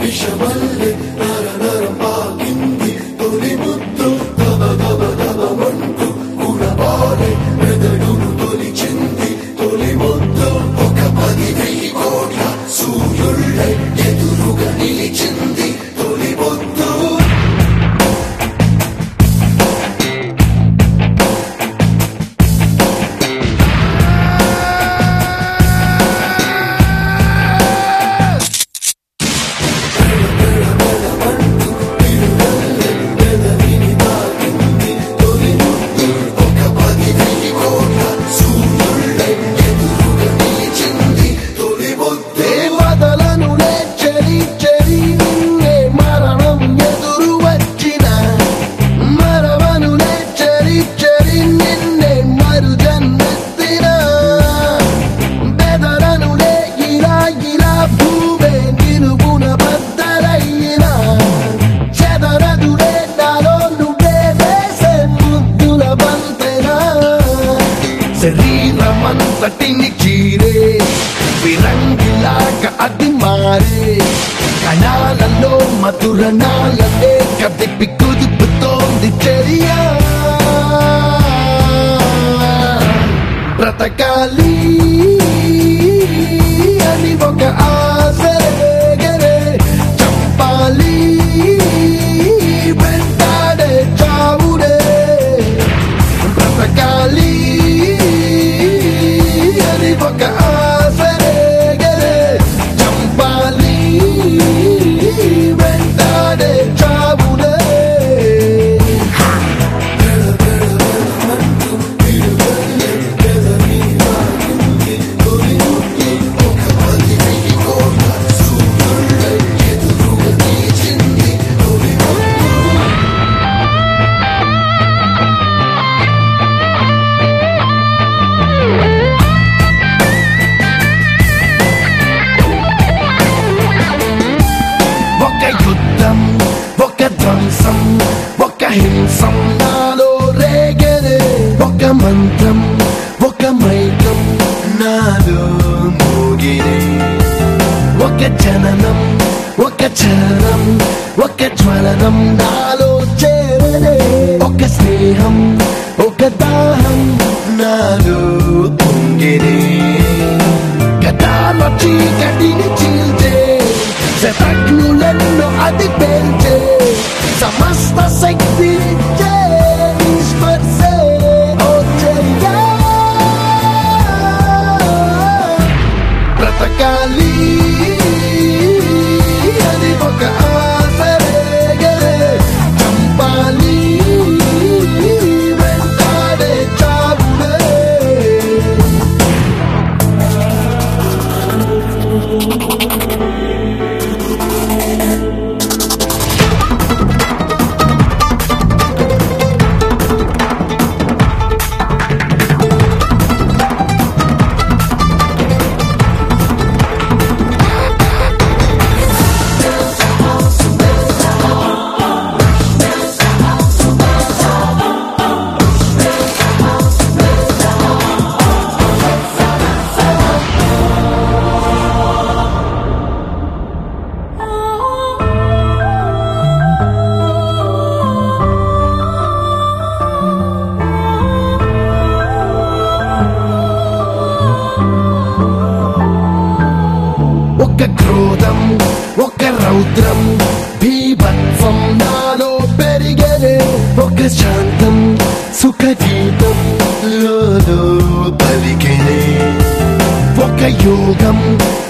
విషమల్లె నర నరం పాకింది తొలి ముద్దు దబ దబ దబ మంటూ గుణపాలే మెదడును తొలిచింది తొలి ముద్దు ఒక పది వెయ్యి కోట్ల సూర్యుళ్ళై ఎదురుగా నిలిచింది తొలి ముద్దు ఒక పది వెయ్యి కోట్ల సూర్యుళ్ళై ఎదురుగా నిలిచింది తొలి ముద్దు వదలను చెరి చెరి నిన్నే మరణం ఎదురు వచ్చిన మరవను చెరి చెరి నిన్నే మరు జన్మెత్తిన బెదరను ఇలా ఇలా భూమే నిలువున బద్దలయ్యిన చెదరదులే నాలో నువ్వే వేసే ముద్దుల బంతెనా శరీరమంతటిని చీరే విరంగిలాగా అది మారే కణాలలో మధుర నాలనే కదిపి కుదుపుతోంది చర్య బ్రతకాలి అని ఒక ఆశ రేగరే చంపాలి వెంటాడే చావుడే బ్రతకాలి అని ఒక ఆశ రేగరే చంపాలి వెంటాడే చావుడే ఒక యుద్ధం ఒక ధ్వంసం ఒక హింసం నాలో రేగరే ఒక మంత్రం ఒక మైకం నాలో మోగిరే ఒక జననం ఒక చలనం ఒక జ్వలనం నాలో చేరనే ఒక స్నేహం ఒక దాహం నాలో పొంగిరే గతాలో చీకటిని చీల్చే శతజ్ఞులెన్నో అది పేల్చే సమస్త శక్తి స్పర్శే ఓ చెయ్యా. బ్రతకాలి అది ఒక ఆశ రేగరే. చంపాలి వెంటాడే చావులే ఒక క్రోధం ఒక రౌద్రం భీభత్సం నాలో పెరిగనే ఒక శాంతం సుఖ గీతం లోలో పలికెనే ఒక యోగం